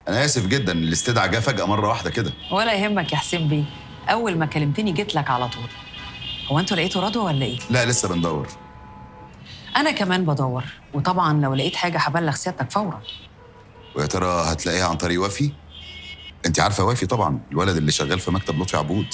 انا اسف جدا الاستدعاء جه فجاه مره واحده كده ولا يهمك يا حسين بيه اول ما كلمتني جيت لك على طول هو انتوا لقيتوا رضوى ولا ايه لا لسه بندور انا كمان بدور وطبعا لو لقيت حاجه هبلغ سيادتك فورا ويا ترى هتلاقيها عن طريق وافي انت عارفه وافي طبعا الولد اللي شغال في مكتب لطفي عبود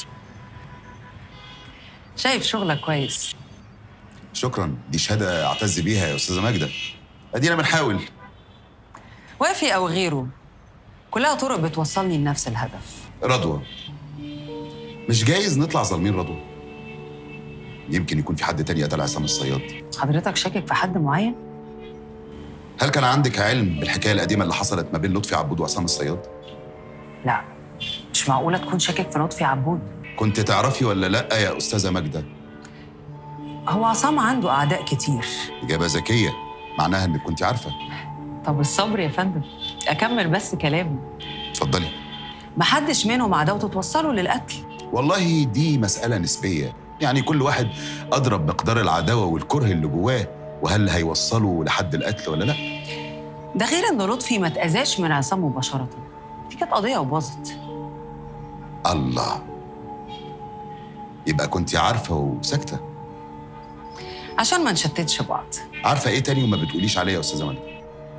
شايف شغلك كويس شكرا دي شهاده اعتز بيها يا استاذه ماجده ادينا بنحاول وافي او غيره كلها طرق بتوصلني لنفس الهدف رضوى مش جايز نطلع ظالمين رضوى يمكن يكون في حد تاني قتل عصام الصياد حضرتك شاكك في حد معين هل كان عندك علم بالحكايه القديمه اللي حصلت ما بين لطفي عبود وعصام الصياد لا مش معقوله تكون شاكك في لطفي عبود كنت تعرفي ولا لا يا استاذه ماجده هو عصام عنده اعداء كتير اجابه ذكيه معناها انك كنت عارفه طب الصبر يا فندم اكمل بس كلامي اتفضلي محدش منهم عداوته توصله للقتل والله دي مساله نسبيه يعني كل واحد ادرى بمقدار العداوه والكره اللي جواه وهل هيوصله لحد القتل ولا لا ده غير ان لطفي ما اتاذاش من عصام مباشره دي كانت قضيه وباظت الله يبقى كنت عارفه وساكته عشان ما نشتتش بعض عارفه ايه تاني وما بتقوليش عليه يا استاذه ماجده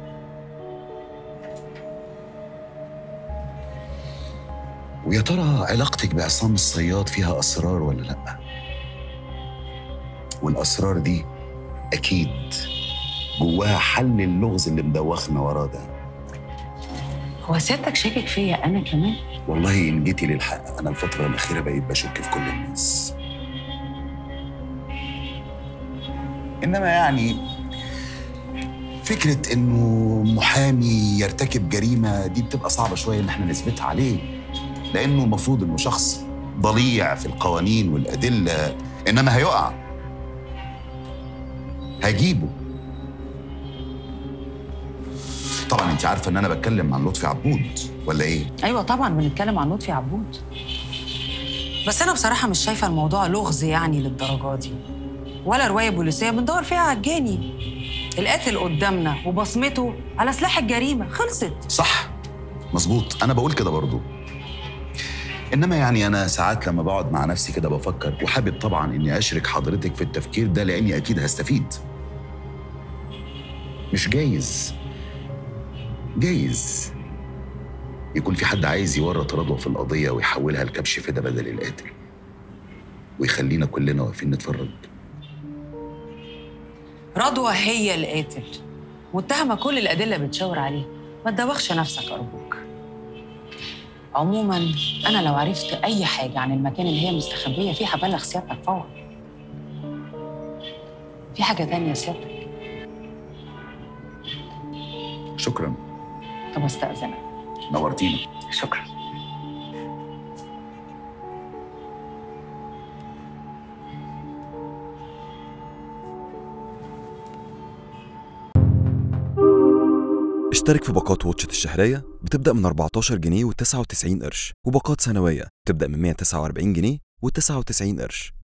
ويا ترى علاقتك بعصام الصياد فيها اسرار ولا لا والاسرار دي اكيد جواها حل اللغز اللي مدوخنا وراه ده هو سيادتك شاكك فيا انا كمان والله ان جيتي للحق انا الفتره الاخيره بقيت بشك في كل الناس انما يعني فكره انه محامي يرتكب جريمه دي بتبقى صعبه شويه ان احنا نثبتها عليه لانه المفروض انه شخص ضليع في القوانين والادله انما هيقع هجيبه طبعا انت عارفه ان انا بتكلم عن لطفي عبود ولا ايه ايوه طبعا بنتكلم عن لطفي عبود بس انا بصراحه مش شايفه الموضوع لغز يعني للدرجه دي ولا روايه بوليسيه بندور فيها على الجاني القاتل قدامنا وبصمته على سلاح الجريمه خلصت صح مظبوط انا بقول كده برضو انما يعني انا ساعات لما بقعد مع نفسي كده بفكر وحابب طبعا اني اشرك حضرتك في التفكير ده لاني اكيد هستفيد مش جايز جايز يكون في حد عايز يورط رضوى في القضيه ويحولها لكبش فدا بدل القاتل ويخلينا كلنا واقفين نتفرج رضوى هي القاتل متهمه كل الادله بتشاور عليه ما تدوخش نفسك ارجوك عموما انا لو عرفت اي حاجه عن المكان اللي هي مستخبيه فيه هبلغ سيادتك فورا في حاجه تانية يا سيادتك شكرا طب استاذنك نورتينا شكرا اشترك في باقات واتشت الشهرية بتبدأ من 14 جنيه و99 قرش وباقات سنوية بتبدأ من 149 جنيه و99 قرش